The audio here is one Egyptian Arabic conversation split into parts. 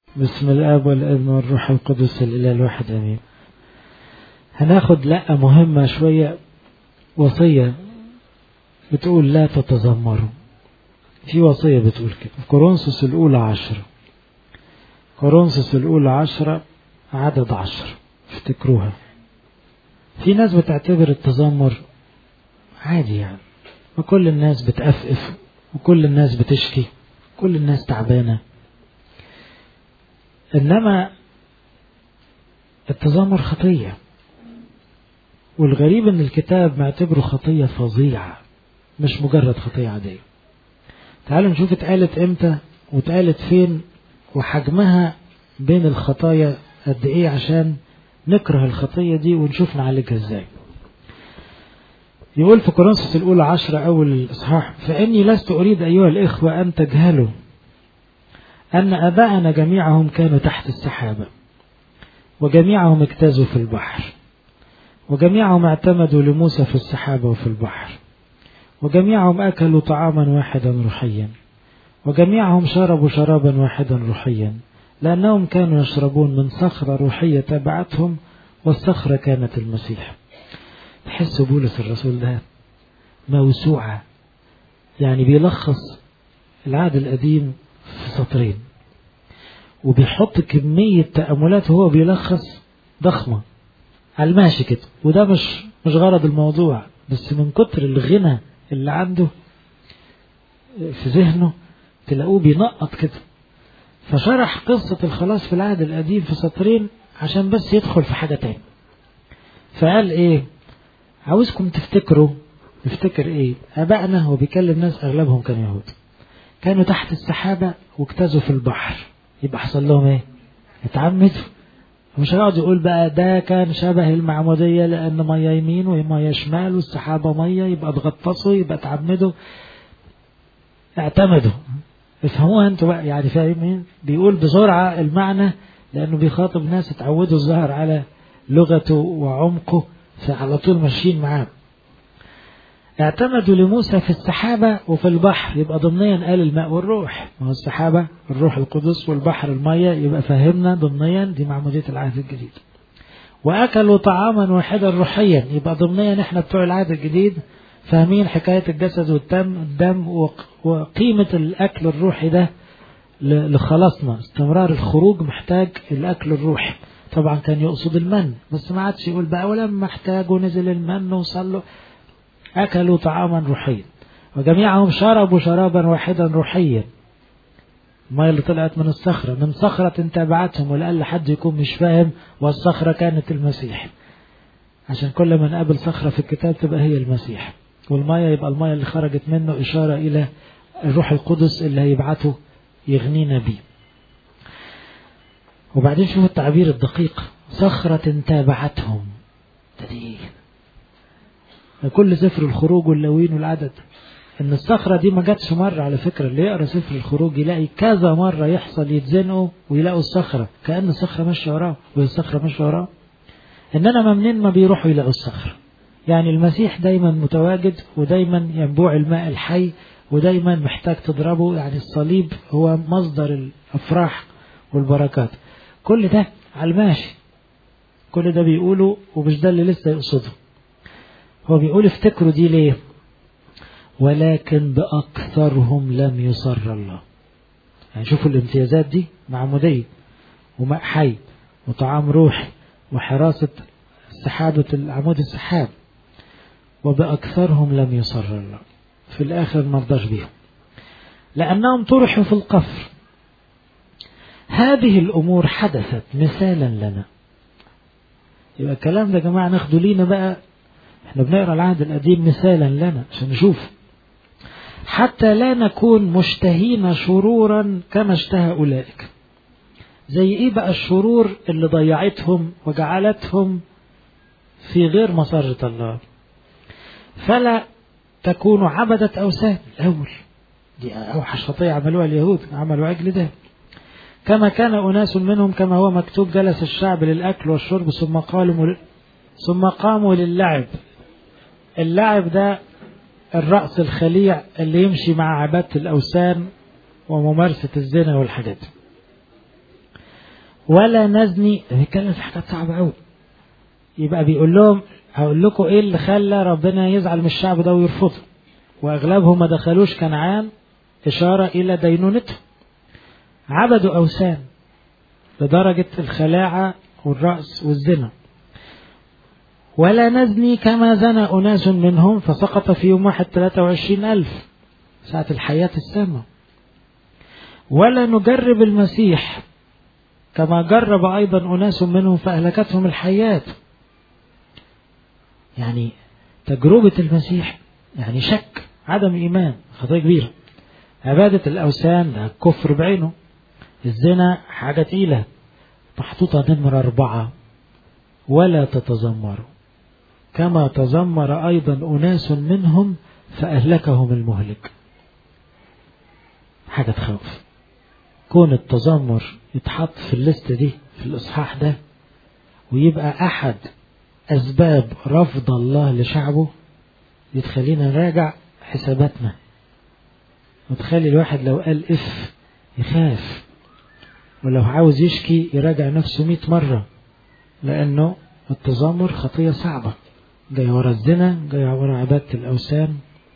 بسم الاب والابن والروح القدس الاله الواحد امين هناخد لقة مهمة شوية وصية بتقول لا تتذمروا في وصية بتقول كده في كورنثوس الأولى عشرة كورنثوس الأولى عشرة عدد عشر افتكروها في ناس بتعتبر التذمر عادي يعني وكل الناس بتأفف وكل الناس بتشكي كل الناس تعبانة إنما التذمر خطية والغريب ان الكتاب معتبره خطية فظيعة مش مجرد خطية عادية تعالوا نشوف اتقالت امتى واتقالت فين وحجمها بين الخطايا قد ايه عشان نكره الخطية دي ونشوف نعالجها ازاي يقول في كورنثوس الأولى عشرة أول الإصحاح فإني لست أريد أيها الإخوة أن تجهلوا أن أباءنا جميعهم كانوا تحت السحابة وجميعهم اجتازوا في البحر وجميعهم اعتمدوا لموسى في السحابة وفي البحر وجميعهم أكلوا طعاما واحدا روحيا وجميعهم شربوا شرابا واحدا روحيا لأنهم كانوا يشربون من صخرة روحية تبعتهم والصخرة كانت المسيح تحس بولس الرسول ده موسوعة يعني بيلخص العهد القديم في سطرين وبيحط كمية تأملات وهو بيلخص ضخمة على الماشي كده وده مش مش غرض الموضوع بس من كتر الغنى اللي عنده في ذهنه تلاقوه بينقط كده فشرح قصة الخلاص في العهد القديم في سطرين عشان بس يدخل في حاجة تاني فقال ايه عاوزكم تفتكروا نفتكر ايه ابائنا هو بيكلم ناس اغلبهم كانوا يهود كانوا تحت السحابة واجتازوا في البحر يبقى حصل لهم ايه اتعمدوا مش هيقعد يقول بقى ده كان شبه المعمودية لأن مية يمين ومية شمال والسحابة مية يبقى اتغطسوا يبقى اتعمدوا اعتمدوا افهموها انتوا بقى يعني فاهمين بيقول بسرعة المعنى لأنه بيخاطب ناس اتعودوا الظهر على لغته وعمقه فعلى طول ماشيين معاه اعتمدوا لموسى في السحابة وفي البحر يبقى ضمنيا قال الماء والروح ما هو السحابة الروح القدس والبحر المية يبقى فهمنا ضمنيا دي معمودية العهد الجديد وأكلوا طعاما واحدا روحيا يبقى ضمنيا احنا بتوع العهد الجديد فاهمين حكاية الجسد والدم الدم وقيمة الأكل الروحي ده لخلاصنا استمرار الخروج محتاج الأكل الروحي طبعا كان يقصد المن بس ما عادش يقول بقى ولما احتاجوا نزل المن وصلوا أكلوا طعاما روحيا وجميعهم شربوا شرابا واحدا روحيا المية اللي طلعت من الصخرة من صخرة تابعتهم ولأقل حد يكون مش فاهم والصخرة كانت المسيح عشان كل ما نقابل صخرة في الكتاب تبقى هي المسيح والمية يبقى المية اللي خرجت منه إشارة إلى الروح القدس اللي هيبعته يغنينا بيه وبعدين شوف التعبير الدقيق صخرة تابعتهم دي كل سفر الخروج واللوين والعدد ان الصخرة دي ما جاتش مرة على فكرة اللي يقرأ سفر الخروج يلاقي كذا مرة يحصل يتزنقوا ويلاقوا الصخرة كأن الصخرة ماشية وراه وهي الصخرة ماشية وراه انما منين ما بيروحوا يلاقوا الصخرة يعني المسيح دايما متواجد ودايما ينبوع الماء الحي ودايما محتاج تضربه يعني الصليب هو مصدر الافراح والبركات كل ده على الماشي كل ده بيقوله ومش ده اللي لسه يقصده هو بيقول افتكروا دي ليه ولكن بأكثرهم لم يصر الله يعني شوفوا الامتيازات دي معمودية وماء حي وطعام روحي وحراسة سحابة العمود السحاب وبأكثرهم لم يصر الله في الآخر ما رضاش بيهم لأنهم طرحوا في القفر هذه الأمور حدثت مثالا لنا يبقى الكلام ده يا جماعة ناخده لينا بقى احنا بنقرا العهد القديم مثالا لنا عشان نشوف حتى لا نكون مشتهين شرورا كما اشتهى اولئك زي ايه بقى الشرور اللي ضيعتهم وجعلتهم في غير مسرة الله فلا تكونوا عبدة أوثان الأول دي أوحش خطية عملوها اليهود عملوا عجل ده كما كان أناس منهم كما هو مكتوب جلس الشعب للأكل والشرب ثم قالوا ثم قاموا للعب اللعب ده الرأس الخليع اللي يمشي مع عبادة الأوثان وممارسة الزنا والحاجات ولا نزني بيتكلم في حاجات صعبة قوي يبقى بيقول لهم هقول لكم ايه اللي خلى ربنا يزعل من الشعب ده ويرفضه واغلبهم ما دخلوش كنعان اشارة الى دينونته عبدوا اوثان لدرجة الخلاعة والرأس والزنا ولا نزني كما زنى أناس منهم فسقط في يوم واحد 23 ألف ساعة الحياة السامة ولا نجرب المسيح كما جرب أيضا أناس منهم فأهلكتهم الحياة يعني تجربة المسيح يعني شك عدم إيمان خطية كبيرة عبادة الأوثان ده كفر بعينه الزنا حاجة تقيلة محطوطة نمرة أربعة ولا تتذمروا كما تذمر أيضا أناس منهم فأهلكهم المهلك حاجة تخوف كون التذمر يتحط في الليست دي في الإصحاح ده ويبقى أحد أسباب رفض الله لشعبه يتخلينا نراجع حساباتنا وتخلي الواحد لو قال اف يخاف ولو عاوز يشكي يراجع نفسه مئة مرة لأنه التذمر خطية صعبة جاي ورا الزنا جاي ورا عبادة الأوثان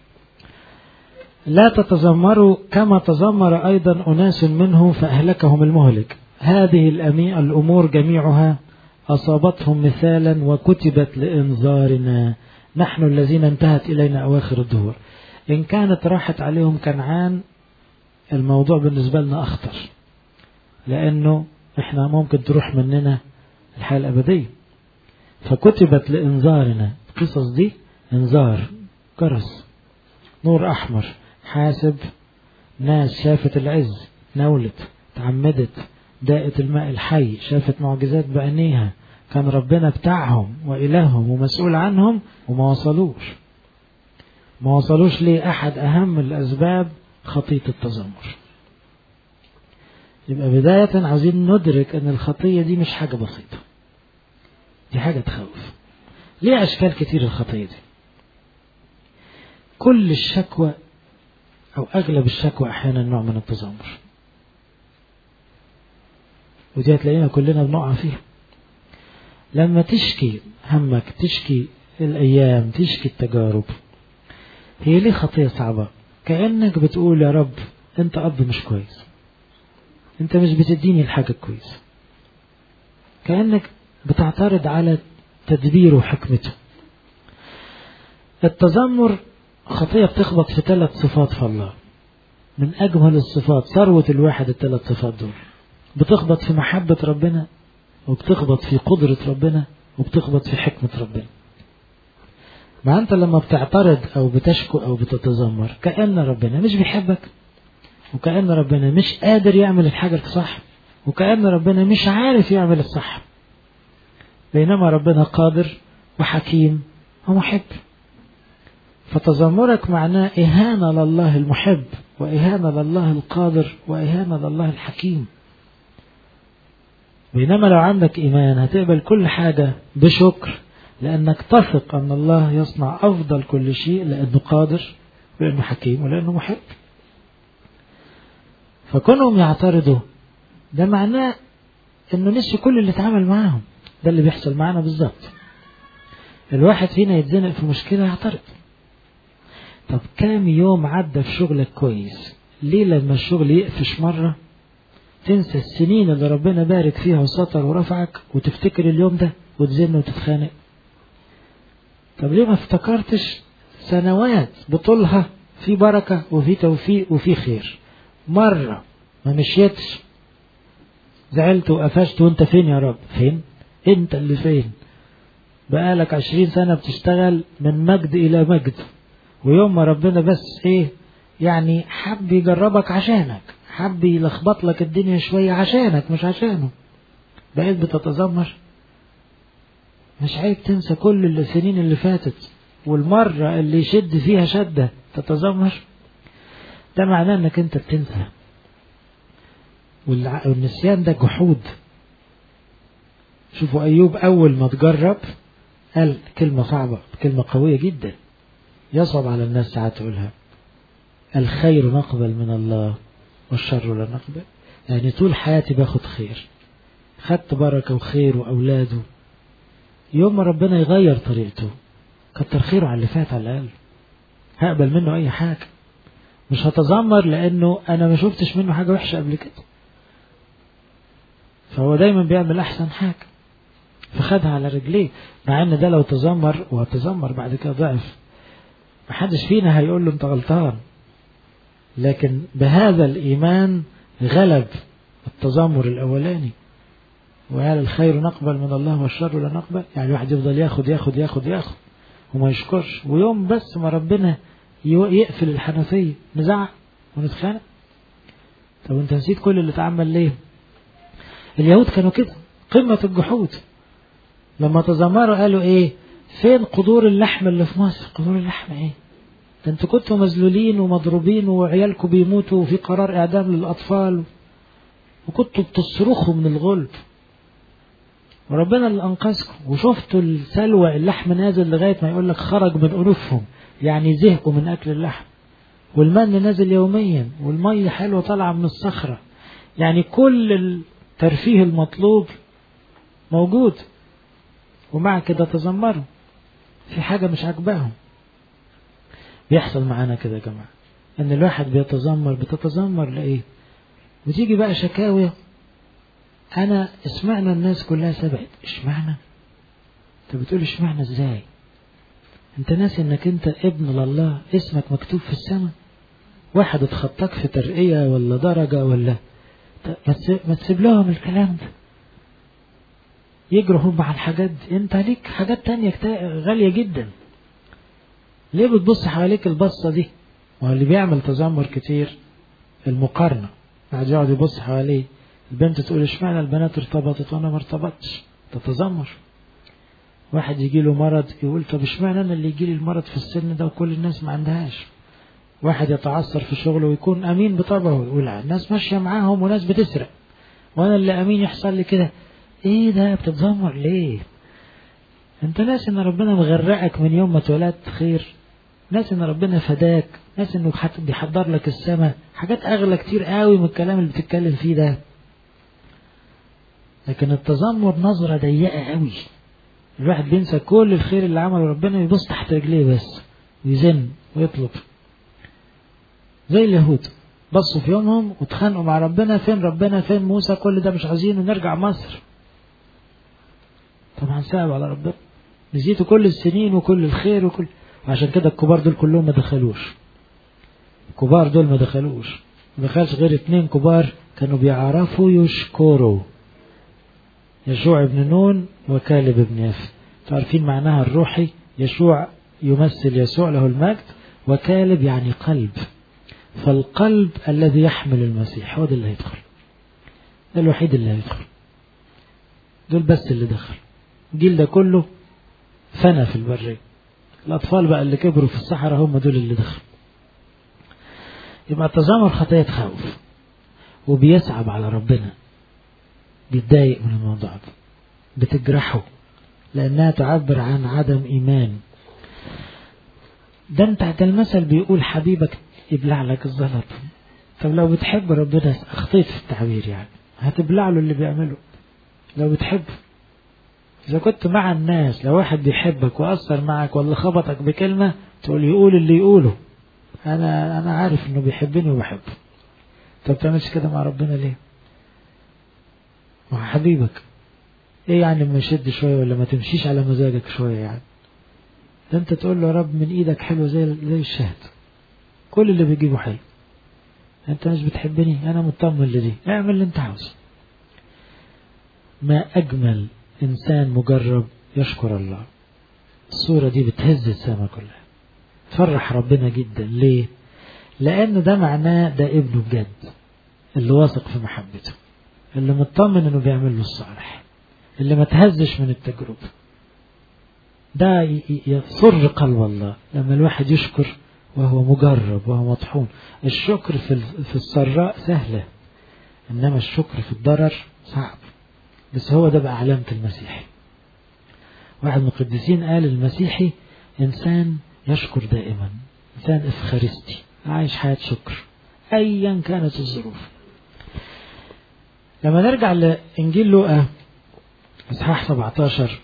لا تتذمروا كما تذمر أيضا أناس منهم فأهلكهم المهلك هذه الأمور جميعها أصابتهم مثالا وكتبت لإنذارنا نحن الذين انتهت إلينا أواخر الدهور إن كانت راحت عليهم كنعان الموضوع بالنسبة لنا أخطر لأنه إحنا ممكن تروح مننا الحياة الأبدية فكتبت لإنذارنا القصص دي إنذار جرس نور أحمر حاسب ناس شافت العز نولت تعمدت داءت الماء الحي شافت معجزات بعينيها كان ربنا بتاعهم وإلههم ومسؤول عنهم وما وصلوش ما وصلوش ليه أحد أهم الأسباب خطية التذمر يبقى بداية عاوزين ندرك أن الخطية دي مش حاجة بسيطة دي حاجة تخوف ليه أشكال كتير الخطية دي كل الشكوى أو أغلب الشكوى أحيانا نوع من التذمر ودي هتلاقينا كلنا بنقع فيها لما تشكي همك تشكي الأيام تشكي التجارب هي ليه خطية صعبة كأنك بتقول يا رب أنت أب مش كويس أنت مش بتديني الحاجة كويس كأنك بتعترض على تدبيره وحكمته التذمر خطية بتخبط في ثلاث صفات في الله من أجمل الصفات ثروة الواحد الثلاث صفات دول بتخبط في محبة ربنا وبتخبط في قدرة ربنا وبتخبط في حكمة ربنا ما أنت لما بتعترض أو بتشكو أو بتتذمر كأن ربنا مش بيحبك وكأن ربنا مش قادر يعمل الحاجة الصح وكأن ربنا مش عارف يعمل الصح بينما ربنا قادر وحكيم ومحب فتذمرك معناه إهانة لله المحب وإهانة لله القادر وإهانة لله الحكيم بينما لو عندك إيمان هتقبل كل حاجة بشكر لأنك تثق أن الله يصنع أفضل كل شيء لأنه قادر ولأنه حكيم ولأنه محب فكونهم يعترضوا ده معناه أنه نسي كل اللي اتعامل معاهم ده اللي بيحصل معانا بالظبط الواحد فينا يتزنق في مشكلة يعترض طب كام يوم عدى في شغلك كويس ليه لما الشغل يقفش مرة تنسى السنين اللي ربنا بارك فيها وسطر ورفعك وتفتكر اليوم ده وتزن وتتخانق طب ليه ما افتكرتش سنوات بطولها في بركة وفي توفيق وفي خير مرة ما مشيتش زعلت وقفشت وانت فين يا رب فين انت اللي فين بقالك عشرين سنة بتشتغل من مجد إلى مجد ويوم ما ربنا بس ايه يعني حب يجربك عشانك حب يلخبط لك الدنيا شوية عشانك مش عشانه بقيت بتتذمر مش عيب تنسى كل السنين اللي فاتت والمرة اللي يشد فيها شدة تتذمر ده معناه انك انت بتنسى والنسيان ده جحود شوفوا ايوب اول ما تجرب قال كلمة صعبة كلمة قوية جدا يصعب على الناس ساعات تقولها الخير نقبل من الله والشر لا نقبل يعني طول حياتي باخد خير خدت بركة وخير وأولاده يوم ما ربنا يغير طريقته كتر خيره على اللي فات على الأقل هقبل منه أي حاجة مش هتذمر لأنه أنا ما شفتش منه حاجة وحشة قبل كده فهو دايما بيعمل أحسن حاجة فخدها على رجليه مع ان ده لو تذمر وهتذمر بعد كده ضعف محدش فينا هيقول له انت غلطان لكن بهذا الايمان غلب التذمر الاولاني وهل الخير نقبل من الله والشر لا نقبل يعني الواحد يفضل ياخد ياخد ياخد ياخد وما يشكرش ويوم بس ما ربنا يقفل الحنفية نزعق ونتخانق طب انت نسيت كل اللي اتعمل ليه اليهود كانوا كده قمة الجحود لما تذمروا قالوا ايه فين قدور اللحم اللي في مصر قدور اللحم ايه ده انتوا كنتوا مذلولين ومضروبين وعيالكم بيموتوا وفي قرار اعدام للاطفال وكنتوا بتصرخوا من الغلب وربنا اللي انقذكم وشفتوا السلوى اللحم نازل لغايه ما يقول لك خرج من انوفهم يعني زهقوا من اكل اللحم والمن نازل يوميا والميه حلوه طالعه من الصخره يعني كل الترفيه المطلوب موجود ومع كده تذمروا في حاجة مش عاجباهم بيحصل معانا كده يا جماعة ان الواحد بيتذمر بتتذمر لإيه وتيجي بقى شكاوي انا اسمعنا الناس كلها سبقت اشمعنى انت بتقول اشمعنى ازاي انت ناسي انك انت ابن لله اسمك مكتوب في السماء واحد اتخطاك في ترقية ولا درجة ولا ما تسيب لهم الكلام ده يجروا هم على الحاجات دي انت ليك حاجات تانية غالية جدا ليه بتبص حواليك البصة دي ما اللي بيعمل تذمر كتير المقارنة قاعد يقعد يبص حواليه البنت تقول اشمعنى البنات ارتبطت وانا ما ارتبطتش تتذمر واحد يجي له مرض يقول طب اشمعنى انا اللي يجي لي المرض في السن ده وكل الناس ما عندهاش واحد يتعثر في شغله ويكون امين بطبعه يقول الناس ماشيه معاهم وناس بتسرق وانا اللي امين يحصل لي كده ايه ده بتتذمر ليه انت ناس ان ربنا مغرقك من يوم ما اتولدت خير ناس ان ربنا فداك ناس انه حتى بيحضر لك السماء حاجات اغلى كتير قوي من الكلام اللي بتتكلم فيه ده لكن التذمر نظرة ضيقة قوي الواحد بينسى كل الخير اللي عمله ربنا ويبص تحت رجليه بس ويزن ويطلب زي اليهود بصوا في يومهم واتخانقوا مع ربنا فين ربنا فين موسى كل ده مش عايزينه نرجع مصر طبعا صعب على ربنا نسيتوا كل السنين وكل الخير وكل وعشان كده الكبار دول كلهم ما دخلوش الكبار دول ما دخلوش ما دخلش غير اتنين كبار كانوا بيعرفوا يشكروا يشوع ابن نون وكالب ابن يافت عارفين معناها الروحي يشوع يمثل يسوع له المجد وكالب يعني قلب فالقلب الذي يحمل المسيح هو ده اللي هيدخل ده الوحيد اللي هيدخل دول بس اللي دخل الجيل ده كله فنى في البرية الأطفال بقى اللي كبروا في الصحراء هم دول اللي دخلوا يبقى التذمر خطية خوف وبيصعب على ربنا بيتضايق من الموضوع ده بتجرحه لأنها تعبر عن عدم إيمان ده انت ده المثل بيقول حبيبك يبلع لك الزلط طب لو بتحب ربنا اخطيت في التعبير يعني هتبلع له اللي بيعمله لو بتحبه إذا كنت مع الناس لو واحد بيحبك وأثر معك ولا خبطك بكلمة تقول يقول اللي يقوله أنا أنا عارف إنه بيحبني وبحبه طب بتعملش كده مع ربنا ليه؟ مع حبيبك إيه يعني ما يشد شوية ولا ما تمشيش على مزاجك شوية يعني ده أنت تقول له يا رب من إيدك حلو زي زي الشهد كل اللي بيجيبه حلو أنت مش بتحبني أنا مطمن لدي اعمل اللي أنت عاوزه ما أجمل إنسان مجرب يشكر الله الصورة دي بتهز السماء كلها تفرح ربنا جدا ليه لأن ده معناه ده ابنه بجد اللي واثق في محبته اللي مطمن انه بيعمل له الصالح اللي ما تهزش من التجربة ده يسر قلب الله لما الواحد يشكر وهو مجرب وهو مطحون الشكر في في السراء سهلة إنما الشكر في الضرر صعب بس هو ده بقى علامة المسيحي واحد من القديسين قال المسيحي إنسان يشكر دائما إنسان إفخارستي عايش حياة شكر أيا كانت الظروف لما نرجع لإنجيل لوقا إصحاح 17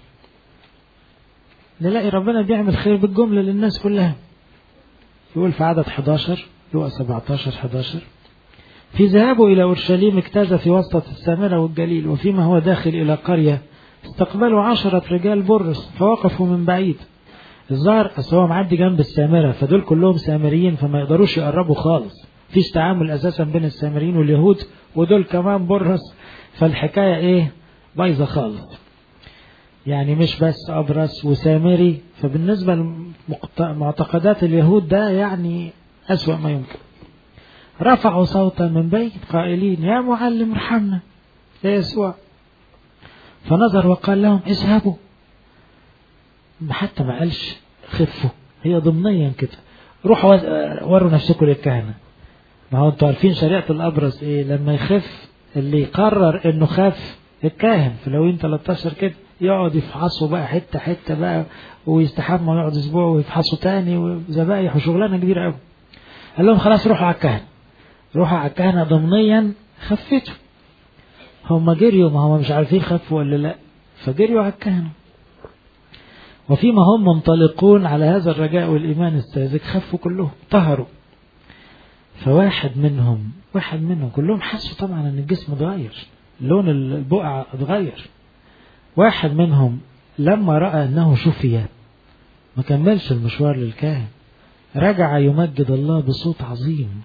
نلاقي ربنا بيعمل خير بالجملة للناس كلها يقول في عدد 11 لوقا 17 11 في ذهابه إلى أورشليم اجتاز في وسط السامرة والجليل وفيما هو داخل إلى قرية استقبلوا عشرة رجال برص فوقفوا من بعيد الظاهر أصل هو معدي جنب السامرة فدول كلهم سامريين فما يقدروش يقربوا خالص فيش تعامل أساسا بين السامريين واليهود ودول كمان برص فالحكاية إيه بايظة خالص يعني مش بس أبرص وسامري فبالنسبة لمعتقدات اليهود ده يعني أسوأ ما يمكن رفعوا صوتا من بيت قائلين يا معلم ارحمنا يا يسوع فنظر وقال لهم اذهبوا حتى ما قالش خفوا هي ضمنيا كده روحوا وروا نفسكم للكهنة ما هو انتوا عارفين شريعة الأبرص ايه لما يخف اللي يقرر انه خاف الكاهن في لوين 13 كده يقعد يفحصوا بقى حتة حتة بقى ويستحمى ويقعد اسبوع ويفحصوا تاني وذبايح وشغلانة كبيرة قوي قال لهم خلاص روحوا على الكهنة روحوا على الكهنة ضمنيا خفتوا هم جريوا ما هم مش عارفين خفوا ولا لا فجريوا على الكهنة وفيما هم منطلقون على هذا الرجاء والإيمان الساذج خفوا كلهم طهروا فواحد منهم واحد منهم كلهم حسوا طبعا ان الجسم اتغير لون البقع اتغير واحد منهم لما رأى انه شفي ما كملش المشوار للكاهن رجع يمجد الله بصوت عظيم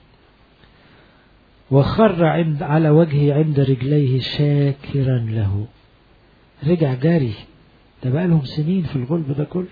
وخر عند على وجهه عند رجليه شاكرا له رجع جاري ده بقى لهم سنين في الغلب ده كله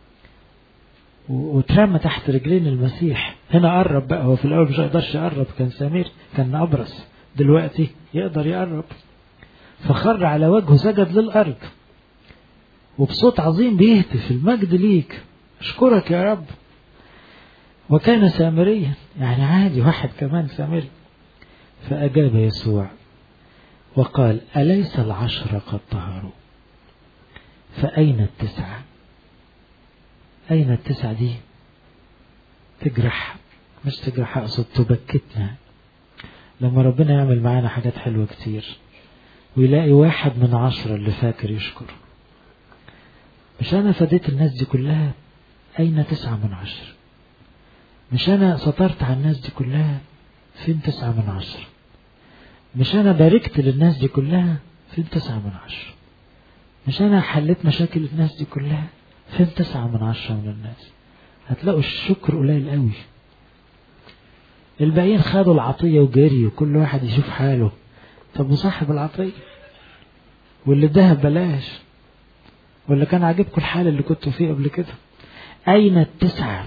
واترمى تحت رجلين المسيح هنا قرب بقى هو في الاول مش هيقدرش يقرب كان سمير كان ابرص دلوقتي يقدر يقرب فخر على وجهه سجد للارض وبصوت عظيم بيهتف المجد ليك اشكرك يا رب وكان سامريا يعني عادي واحد كمان سامري فأجاب يسوع وقال أليس العشرة قد طهروا فأين التسعة أين التسعة دي تجرح مش تجرح أقصد تبكتنا لما ربنا يعمل معانا حاجات حلوة كتير ويلاقي واحد من عشرة اللي فاكر يشكر مش أنا فديت الناس دي كلها أين تسعة من عشرة مش أنا سطرت على الناس دي كلها فين تسعة من عشرة مش أنا باركت للناس دي كلها فين تسعة من عشرة مش أنا حليت مشاكل الناس دي كلها فين تسعة من عشرة من الناس هتلاقوا الشكر قليل قوي الباقيين خدوا العطية وجري وكل واحد يشوف حاله طب وصاحب العطية واللي اداها ببلاش ولا كان عاجبكم الحال اللي كنتوا فيه قبل كده أين التسعة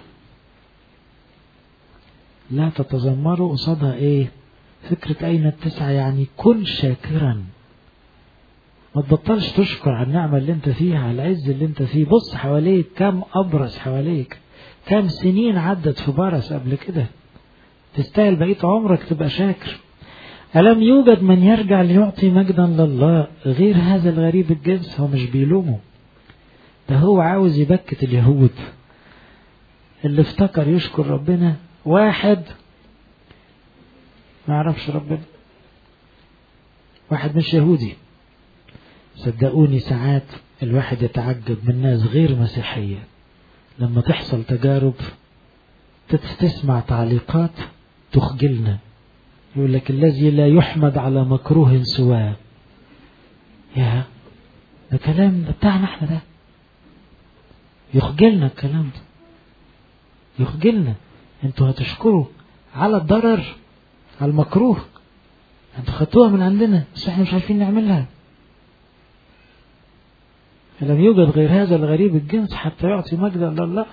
لا تتذمروا قصادها ايه فكرة أين التسعة يعني كن شاكرا ما تبطلش تشكر على النعمة اللي انت فيها على العز اللي انت فيه بص حواليك كم أبرص حواليك كم سنين عدت في برص قبل كده تستاهل بقية عمرك تبقى شاكر ألم يوجد من يرجع ليعطي مجدا لله غير هذا الغريب الجنس هو مش بيلومه ده هو عاوز يبكت اليهود اللي افتكر يشكر ربنا واحد ما يعرفش ربنا واحد مش يهودي صدقوني ساعات الواحد يتعجب من ناس غير مسيحية لما تحصل تجارب تسمع تعليقات تخجلنا يقول لك الذي لا يحمد على مكروه سواه يا ده كلام ده بتاعنا احنا ده يخجلنا الكلام ده يخجلنا انتوا هتشكروا على الضرر على المكروه انتوا خدتوها من عندنا بس احنا مش عارفين نعملها لم يوجد غير هذا الغريب الجنس حتى يعطي مجدا لله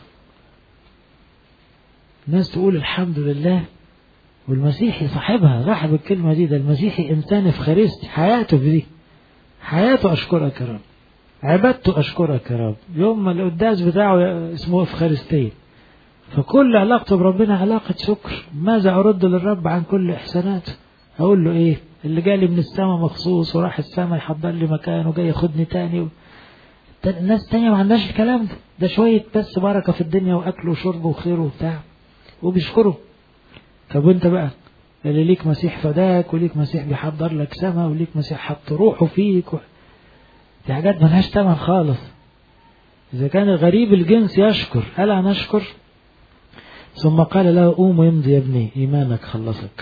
الناس تقول الحمد لله والمسيحي صاحبها صاحب الكلمة دي ده المسيحي إنسان افخارستي حياته في دي حياته أشكرك يا رب عبادته أشكرك يا رب يوم ما القداس بتاعه اسمه افخارستية فكل علاقته بربنا علاقة شكر ماذا أرد للرب عن كل إحساناته أقول له إيه اللي جالي من السماء مخصوص وراح السماء يحضر لي مكان وجاي ياخدني تاني و... الناس تانية ما عندهاش الكلام ده ده شوية بس بركة في الدنيا وأكل وشرب وخير وبتاع وبيشكروا طب وانت بقى اللي ليك مسيح فداك وليك مسيح بيحضر لك سما وليك مسيح حط روحه فيك و... دي حاجات ملهاش تمن خالص إذا كان غريب الجنس يشكر ألا نشكر ثم قال له قوم وامضي يا ابني إيمانك خلصك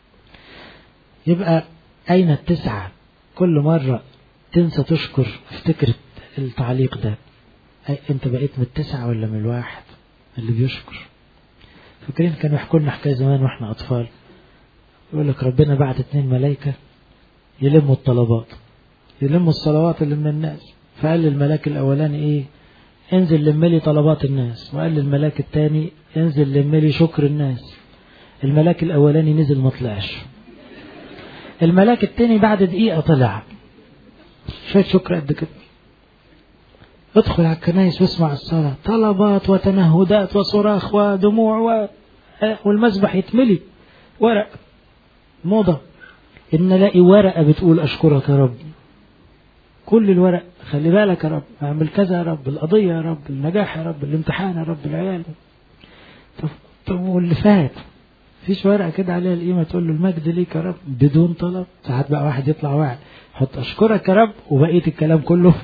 يبقى أين التسعة كل مرة تنسى تشكر افتكر التعليق ده أي أنت بقيت من التسعة ولا من الواحد اللي بيشكر فاكرين كانوا يحكوا لنا حكاية زمان واحنا أطفال يقول لك ربنا بعت اتنين ملايكة يلموا الطلبات يلموا الصلوات اللي من الناس فقال للملاك الأولاني إيه انزل لملي طلبات الناس وقال للملاك الثاني انزل لملي شكر الناس الملاك الأولاني نزل ما طلعش الملاك الثاني بعد دقيقة طلع شوية شكر قد كده ادخل على الكنايس واسمع الصلاة طلبات وتنهدات وصراخ ودموع و... والمسبح يتملي ورق موضة إن نلاقي ورقة بتقول أشكرك يا رب كل الورق خلي بالك يا رب اعمل كذا يا رب القضية يا رب النجاح يا رب الامتحان يا رب العيال طب, طب واللي فات فيش ورقة كده عليها القيمة تقول له المجد ليك يا رب بدون طلب ساعات بقى واحد يطلع واحد حط أشكرك يا رب وبقية الكلام كله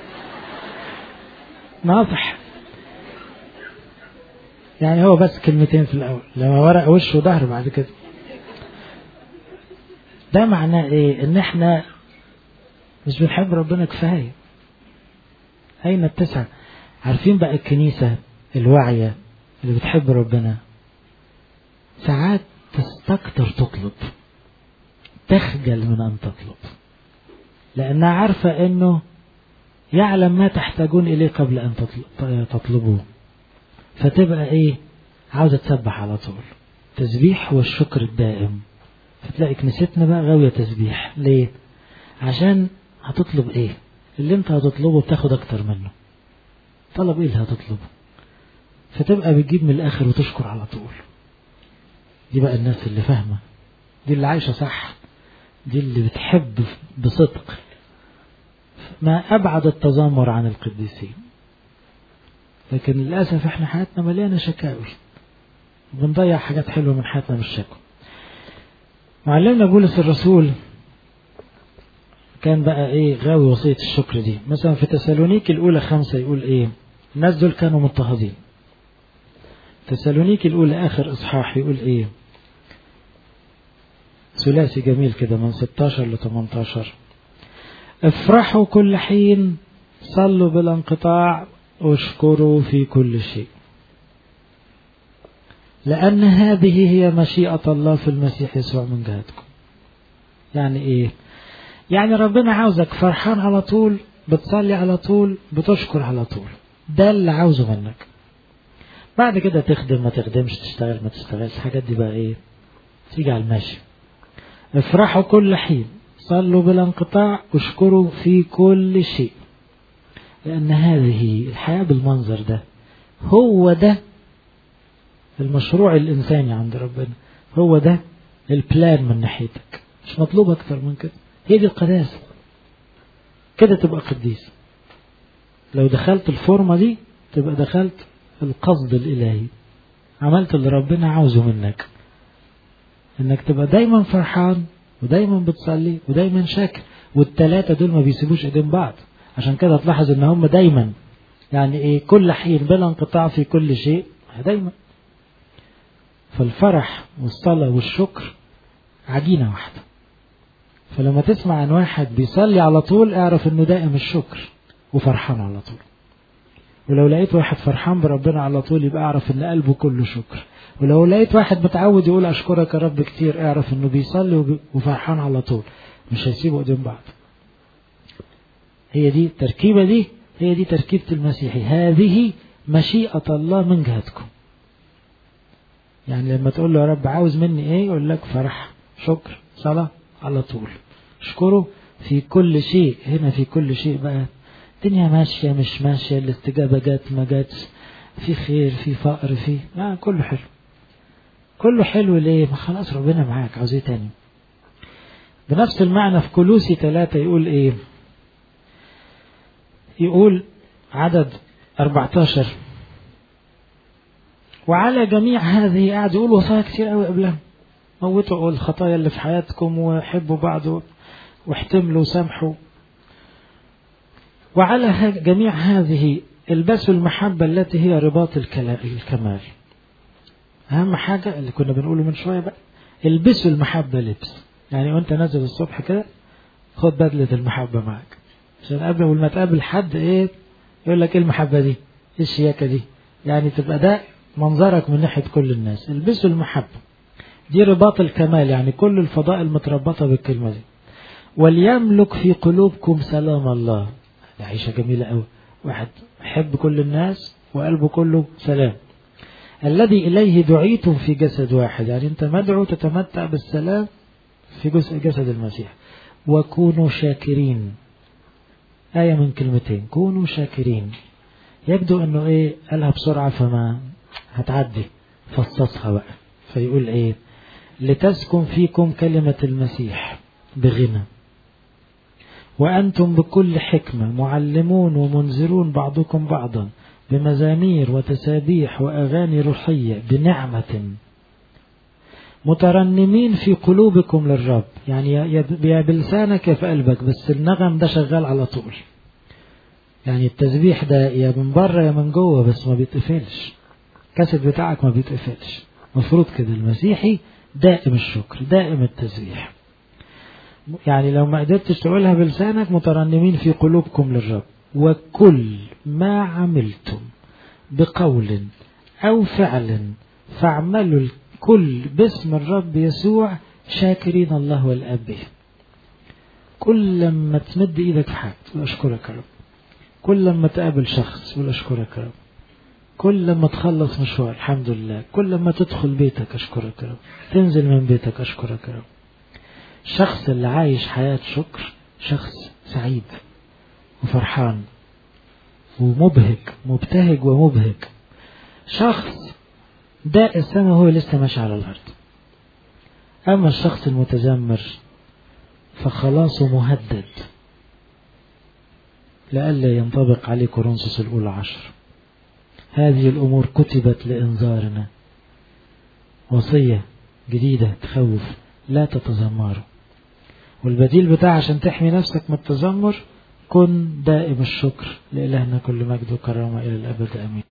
ناصح يعني هو بس كلمتين في الأول لما ورق وش وظهر بعد كده ده معناه ايه ان احنا مش بنحب ربنا كفاية أين التسعة عارفين بقى الكنيسة الواعية اللي بتحب ربنا ساعات تستكتر تطلب تخجل من أن تطلب لأنها عارفة أنه يعلم ما تحتاجون إليه قبل أن تطلبوه فتبقى إيه عاوزة تسبح على طول تسبيح والشكر الدائم فتلاقي كنيستنا بقى غاوية تسبيح ليه عشان هتطلب ايه اللي انت هتطلبه بتاخد اكتر منه طلب ايه اللي هتطلبه فتبقى بتجيب من الاخر وتشكر على طول دي بقى الناس اللي فاهمة دي اللي عايشة صح دي اللي بتحب بصدق ما أبعد التذمر عن القديسين لكن للأسف احنا حياتنا مليانة شكاوي بنضيع حاجات حلوة من حياتنا بالشكوى معلمنا بولس الرسول كان بقى ايه غاوي وصية الشكر دي مثلا في تسالونيك الأولى خمسة يقول ايه الناس دول كانوا مضطهدين تسالونيك الأولى آخر إصحاح يقول ايه ثلاثي جميل كده من 16 ل 18 افرحوا كل حين صلوا بلا انقطاع واشكروا في كل شيء لأن هذه هي مشيئة الله في المسيح يسوع من جهتكم يعني ايه يعني ربنا عاوزك فرحان على طول بتصلي على طول بتشكر على طول ده اللي عاوزه منك بعد كده تخدم ما تخدمش تشتغل ما تشتغلش الحاجات دي بقى ايه تيجي على الماشي افرحوا كل حين صلوا بلا انقطاع واشكروا في كل شيء لأن هذه الحياة بالمنظر ده هو ده المشروع الإنساني عند ربنا هو ده البلان من ناحيتك مش مطلوب أكتر من كده هي دي القداسة كده تبقى قديس لو دخلت الفورمة دي تبقى دخلت القصد الإلهي عملت اللي ربنا عاوزه منك انك تبقى دايما فرحان ودايما بتصلي ودايما شاكر والتلاتة دول ما بيسيبوش ايدين بعض عشان كده تلاحظ ان هم دايما يعني ايه كل حين بلا انقطاع في كل شيء دايما فالفرح والصلاة والشكر عجينة واحدة فلما تسمع عن واحد بيصلي على طول اعرف انه دائم الشكر وفرحان على طول ولو لقيت واحد فرحان بربنا على طول يبقى اعرف ان قلبه كله شكر ولو لقيت واحد متعود يقول اشكرك يا رب كتير اعرف انه بيصلي وفرحان على طول مش هيسيبوا قدام بعض هي دي التركيبة دي هي دي تركيبة المسيحي هذه مشيئة الله من جهتكم يعني لما تقول له يا رب عاوز مني ايه يقول لك فرح شكر صلاة على طول اشكره في كل شيء هنا في كل شيء بقى الدنيا ماشية مش ماشية الاستجابة جت ما جاتش في خير في فقر في آه كله حلو كله حلو ليه ما خلاص ربنا معاك عاوز ايه تاني بنفس المعنى في كلوسي ثلاثة يقول ايه يقول عدد 14 وعلى جميع هذه قاعد يقول وصايا كتير قوي قبلها موتوا الخطايا اللي في حياتكم وحبوا بعض واحتملوا وسامحوا وعلى جميع هذه البسوا المحبة التي هي رباط الكمال أهم حاجة اللي كنا بنقوله من شوية بقى البسوا المحبة لبس يعني وانت نازل الصبح كده خد بدلة المحبة معك عشان قبل ما تقابل حد ايه يقول لك ايه المحبة دي ايه الشياكة دي يعني تبقى ده منظرك من ناحية كل الناس البسوا المحبة دي رباط الكمال يعني كل الفضائل متربطة بالكلمة دي وليملك في قلوبكم سلام الله ده عيشة جميلة قوي واحد يحب كل الناس وقلبه كله سلام الذي إليه دعيتم في جسد واحد يعني أنت مدعو تتمتع بالسلام في جزء جسد المسيح وكونوا شاكرين آية من كلمتين كونوا شاكرين يبدو أنه إيه قالها بسرعة فما هتعدي فصصها بقى فيقول إيه لتسكن فيكم كلمة المسيح بغنى وأنتم بكل حكمة معلمون ومنذرون بعضكم بعضا بمزامير وتسابيح وأغاني روحية بنعمة مترنمين في قلوبكم للرب يعني يا بلسانك يا في قلبك بس النغم ده شغال على طول يعني التسبيح ده يا من بره يا من جوه بس ما بيتقفلش الكاسيت بتاعك ما بيتقفلش مفروض كده المسيحي دائم الشكر دائم التسبيح يعني لو ما قدرتش تقولها بلسانك مترنمين في قلوبكم للرب وكل ما عملتم بقول أو فعل فاعملوا الكل باسم الرب يسوع شاكرين الله والأب به كل لما تمد ايدك في حاجة تقول اشكرك يا رب كل لما تقابل شخص تقول اشكرك يا رب كل لما تخلص مشوار الحمد لله كل لما تدخل بيتك اشكرك يا رب تنزل من بيتك اشكرك يا رب الشخص اللي عايش حياة شكر شخص سعيد وفرحان ومبهج مبتهج ومبهج شخص ده السماء هو لسه ماشي على الأرض أما الشخص المتذمر فخلاصه مهدد لئلا ينطبق عليه كورنثوس الأولى عشر هذه الأمور كتبت لإنذارنا وصية جديدة تخوف لا تتذمروا والبديل بتاع عشان تحمي نفسك من التذمر كن دائم الشكر لإلهنا كل مجد وكرامة إلى الأبد أمين